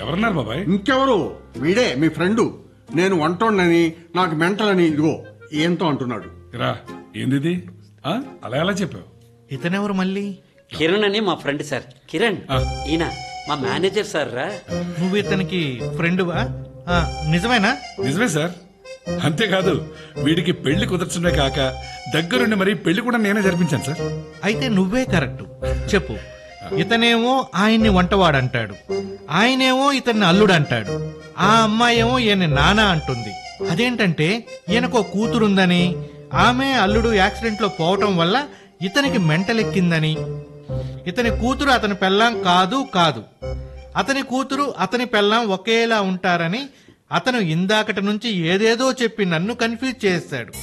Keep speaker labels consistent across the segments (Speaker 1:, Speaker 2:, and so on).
Speaker 1: ఎవరన్నారు బాబాయ్
Speaker 2: ఇంకెవరు వీడే మీ ఫ్రెండు నేను వంటోండని నాకు మెంటలని ఇదిగో ఏంతో అంటున్నాడు
Speaker 1: రా ఏందిది ఆ, అలా ఎలా చెప్పావు
Speaker 3: ఇతనెవరు మళ్ళీ
Speaker 4: కిరణ్ అని మా ఫ్రెండ్ సార్ కిరణ్
Speaker 1: ఆ.
Speaker 4: ఈయన మా మేనేజర్ సార్ రా
Speaker 3: నువ్వు ఇతనికి ఫ్రెండువా ఆ, నిజమేనా
Speaker 1: నిజమే సార్ అంతేకాదు వీడికి పెళ్లి కుదర్చడమే కాక దగ్గరుండి మరి పెళ్లి కూడా నేనే జరిపించాను సార్
Speaker 3: అయితే నువ్వే కరెక్ట్ చెప్పు ఇతనేమో ఆయన్ని వంటవాడంటాడు ఆయనేమో ఇతన్ని అల్లుడు అంటాడు ఆ అమ్మాయేమో ఈయన నాన్న అంటుంది అదేంటంటే ఈయనకో కూతురుందని ఆమె అల్లుడు యాక్సిడెంట్ లో పోవటం వల్ల ఇతనికి మెంటలెక్కిందని ఇతని కూతురు అతని పెళ్ళాం కాదు కాదు అతని కూతురు అతని పెళ్ళాం ఒకేలా ఉంటారని అతను ఇందాకటి నుంచి ఏదేదో చెప్పి నన్ను కన్ఫ్యూజ్ చేస్తాడు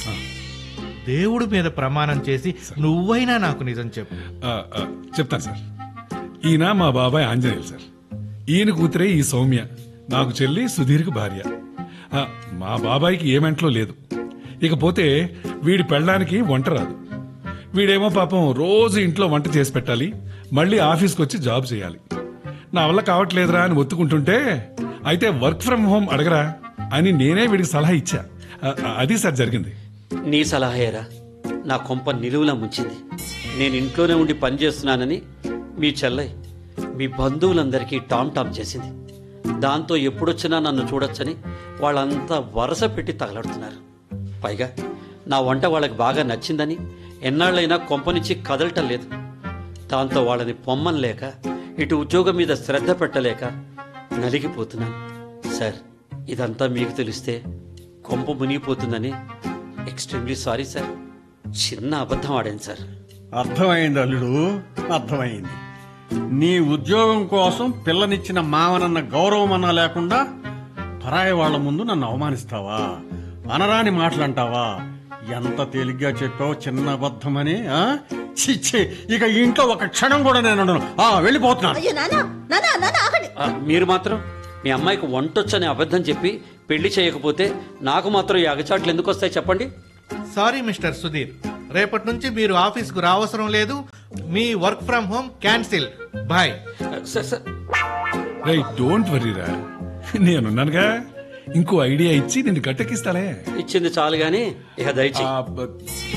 Speaker 3: దేవుడి మీద ప్రమాణం చేసి నువ్వైనా నాకు నిజం చెప్పు
Speaker 1: ఆ, ఆ, చెప్తాను సార్ ఈయన మా బాబాయ్ ఆంజనేయులు సార్ ఈయన కూతురే ఈ సౌమ్య నాకు చెల్లి సుధీర్కి భార్య ఆ, మా బాబాయ్కి ఏ మెంట్లో లేదు ఇకపోతే వీడి పెళ్ళడానికి వంట రాదు వీడేమో పాపం రోజు ఇంట్లో వంట చేసి పెట్టాలి మళ్ళీ ఆఫీస్కి వచ్చి జాబ్ చేయాలి నా వల్ల కావట్లేదురా అని ఒత్తుకుంటుంటే అయితే వర్క్ ఫ్రమ్ హోమ్ అడగరా అని నేనే వీడికి సలహా ఇచ్చా ఆ, ఆ, అది సార్ జరిగింది
Speaker 4: నీ సలహాయేరా నా కొంప నిలువులా ముంచింది నేను ఇంట్లోనే ఉండి పని చేస్తున్నానని మీ చెల్లై మీ బంధువులందరికీ టామ్ టామ్ చేసింది దాంతో ఎప్పుడొచ్చినా నన్ను చూడొచ్చని వాళ్ళంతా వరస పెట్టి తగలడుతున్నారు పైగా నా వంట వాళ్ళకి బాగా నచ్చిందని ఎన్నాళ్ళైనా కొంపనిచ్చి కదలటం లేదు దాంతో వాళ్ళని పొమ్మం లేక ఇటు ఉద్యోగం మీద శ్రద్ధ పెట్టలేక నలిగిపోతున్నాను సార్ ఇదంతా మీకు తెలిస్తే కొంప మునిగిపోతుందని ఎక్స్ట్రీమ్లీ సారీ సార్ చిన్న అబద్ధం ఆడాను సార్
Speaker 2: అర్థమైంది అల్లుడు అర్థమైంది నీ ఉద్యోగం కోసం పిల్లనిచ్చిన మావనన్న గౌరవం అన్నా లేకుండా పరాయి వాళ్ళ ముందు నన్ను అవమానిస్తావా అనరాని మాటలంటావా ఎంత తేలిగ్గా చెప్పావు చిన్న అబద్ధమని ఆ? ఛీ, ఛీ, ఇక ఈ ఇంట్లో ఒక క్షణం కూడా నేను ఉండను. ఆ వెళ్ళిపోతున్నాను
Speaker 5: అయ్యో నాన్న నాన్న నాన్న ఆగండి
Speaker 4: ఆ, మీరు మాత్రం మీ అమ్మాయికి వంటొచ్చని అబద్ధం చెప్పి పెళ్లి చేయకపోతే నాకు మాత్రం ఈ అగచాట్లు ఎందుకు వస్తాయి చెప్పండి
Speaker 3: సారీ మిస్టర్ సుధీర్ రేపటి నుంచి మీరు ఆఫీస్కు రావసరం లేదు మీ work from home cancel boy
Speaker 4: sir sir
Speaker 1: రై డోంట్ వరీరా నేనున్నానుగా ఇంకో ఐడియా ఇచ్చి నిన్ను గట్టెక్కిస్తాలే
Speaker 4: ఇచ్చింది చాలు గాని ఇక దయచి
Speaker 1: ఆ, బ-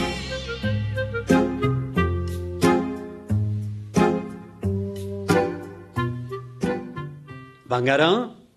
Speaker 4: బంగారం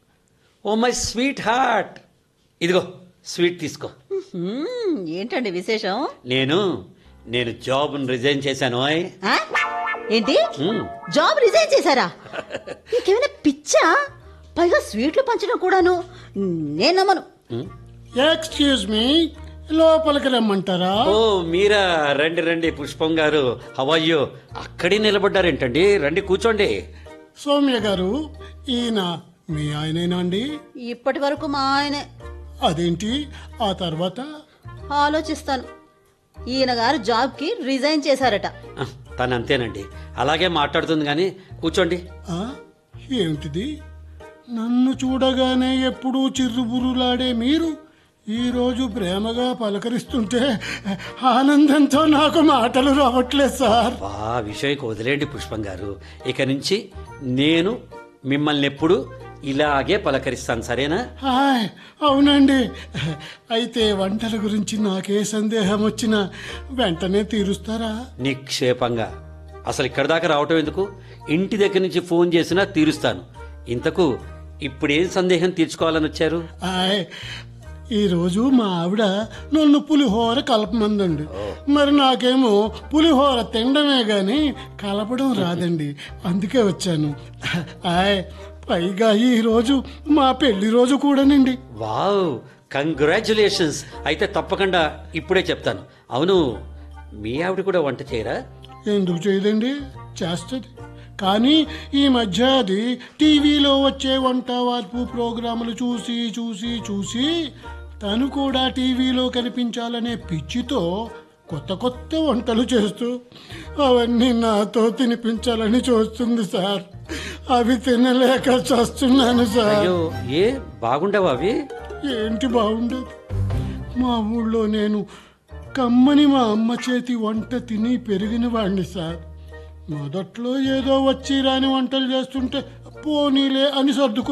Speaker 4: ఓ మై స్వీట్ హార్ట్ ఇదిగో స్వీట్ తీసుకో
Speaker 5: హ్మ్, ఏంటండి విశేషం
Speaker 4: నేను నేను జాబ్ రిజైన్ చేశాను ఓయ్.
Speaker 5: ఆ? ఏంటి
Speaker 4: హ్మ్.
Speaker 5: జాబ్ రిజైన్ చేశారా నీకేమైనా పిచ్చా పైగా స్వీట్లు పంచడం కూడాను నేను నమ్మను
Speaker 6: ఎక్స్క్యూజ్ మీ లోపలికి రమ్మంటారా
Speaker 4: ఓ మీరా రండి రండి పుష్పం గారు హవయ్యో అక్కడే నిలబడ్డారేంటండి రండి కూర్చోండి
Speaker 6: సౌమ్య గారు ఈయన మీ ఆయనేనా అండి
Speaker 5: ఇప్పటి వరకు మా ఆయనే
Speaker 6: అదేంటి ఆ తర్వాత
Speaker 5: ఆలోచిస్తాను ఈయన గారు జాబ్ కి రిజైన్ చేశారట
Speaker 4: ఆ, తను అంతేనండి అలాగే మాట్లాడుతుంది కానీ కూర్చోండి
Speaker 6: ఆ ఏమిటిది నన్ను చూడగానే ఎప్పుడూ చిర్రుబురులాడే మీరు ఈరోజు ప్రేమగా పలకరిస్తుంటే ఆనందంతో నాకు మాటలు రావట్లేదు సార్
Speaker 4: వా విషయకు వదిలేండి పుష్పం గారు ఇక నుంచి నేను మిమ్మల్ని ఎప్పుడు ఇలాగే పలకరిస్తాను సరేనా
Speaker 6: హాయ్ అవునండి అయితే వంటల గురించి నాకే సందేహం వచ్చినా వెంటనే తీరుస్తారా
Speaker 4: నిక్షేపంగా అసలు ఇక్కడ దాకా రావటం ఎందుకు ఇంటి దగ్గర నుంచి ఫోన్ చేసినా తీరుస్తాను ఇంతకు ఇప్పుడేం సందేహం తీర్చుకోవాలని వచ్చారు
Speaker 6: హాయ్ ఈరోజు మా ఆవిడ నన్ను పులిహోర కలపమందండి మరి నాకేమో పులిహోర తినడమే గాని కలపడం రాదండి అందుకే వచ్చాను హాయ్ పైగా ఈ రోజు మా పెళ్లి రోజు కూడానండి
Speaker 4: వావ్ కంగ్రాచులేషన్స్ అయితే తప్పకుండా ఇప్పుడే చెప్తాను అవును మీ ఆవిడ కూడా వంట చేయరా
Speaker 6: ఎందుకు చేయదండి చేస్తుంది కానీ ఈ మధ్య అది టీవీలో వచ్చే వంట వార్పు ప్రోగ్రాములు చూసి చూసి చూసి తను కూడా టీవీలో కనిపించాలనే పిచ్చితో కొత్త కొత్త వంటలు చేస్తూ అవన్నీ నాతో తినిపించాలని చూస్తుంది సార్ అవి తినలేక చస్తున్నాను సార్
Speaker 4: అయ్యో ఏ బాగుండవా అవి
Speaker 6: ఏంటి బాగుండదు మా ఊళ్ళో నేను కమ్మని మా అమ్మ చేతి వంట తిని పెరిగిన వాడిని సార్ మొదట్లో ఏదో వచ్చి రాని వంటలు చేస్తుంటే పోనీలే అని సర్దుకు